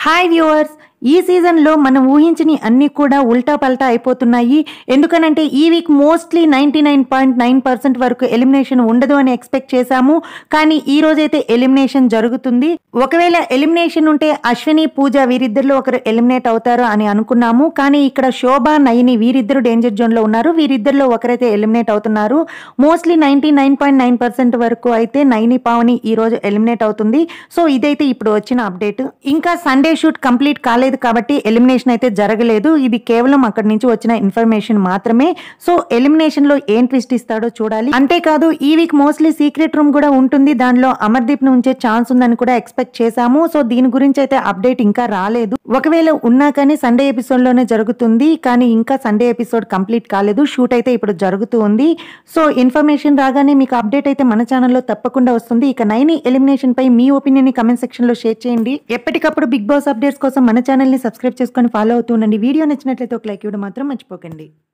hi viewers ఈ సీజన్లో మనం ఊహించని అన్ని కూడా ఉల్టా పల్టా అయిపోతున్నాయి ఎందుకనంటే ఈ week mostly ninety nine point nine percent వరకు ఎలిమినేషన్ ఉండదు అని ఎక్స్పెక్ట్ చేశాము కానీ ఈ రోజైతే ఎలిమినేషన్ జరుగుతుంది ఒకవేళ ఎలిమినేషన్ ఉంటే అశ్విని పూజ వీరిద్దరిలో ఒకరు ఎలిమినేట్ అవుతారు అని అనుకున్నాము కానీ ఇక్కడ శోభ నయని వీరిద్దరు డేంజర్ జోన్లో ఉన్నారు వీరిద్దరిలో ఒకరైతే ఎలిమినేట్ అవుతున్నారు mostly ninety nine point nine percent వరకు అయితే నైని పావని ఈ రోజు ఎలిమినేట్ అవుతుంది సో ఇదైతే ఇప్పుడు వచ్చిన అప్డేట్ ఇంకా సండే షూట్ కంప్లీట్ కాలేదు కాబట్టి ఎలిమినేషన్ అయితే జరగలేదు ఇది కేవలం అక్కడి నుంచి వచ్చిన ఇన్ఫర్మేషన్ మాత్రమే సో ఎలిమినేషన్ లో ఏం ట్విస్ట్ ఇస్తాడో చూడాలి అంతేకాదు ఈ వీక్ మోస్ట్లీ సీక్రెట్ రూమ్ కూడా ఉంటుంది దానిలో అమర్దీప్ ను ఉంచే ఛాన్స్ ఉందని కూడా ఎక్స్పెక్ట్ చేశాము సో దీని గురించి అయితే అప్డేట్ ఇంకా రాలేదు ఒకవేళ ఉన్నా కానీ సండే ఎపిసోడ్ లోనే జరుగుతుంది కానీ ఇంకా సండే ఎపిసోడ్ కంప్లీట్ కాలేదు షూట్ అయితే ఇప్పుడు జరుగుతూ ఉంది సో ఇన్ఫర్మేషన్ రాగానే మీకు అప్డేట్ అయితే మన ఛానల్లో తప్పకుండా వస్తుంది ఇక నైని ఎలిమినేషన్ పై మీ ఒపీనియన్ ని కమెంట్ సెక్షన్ లో షేర్ చేయండి ఎప్పటికప్పుడు బిగ్ బాస్ అప్డేట్స్ కోసం మన ఛానల్ ని సబ్స్క్రైబ్ చేసుకొని ఫాలో అవుతూ ఉండండి వీడియో నచ్చినట్లయితే ఒక లైక్ ఇవ్వడం మాత్రం మర్చిపోకండి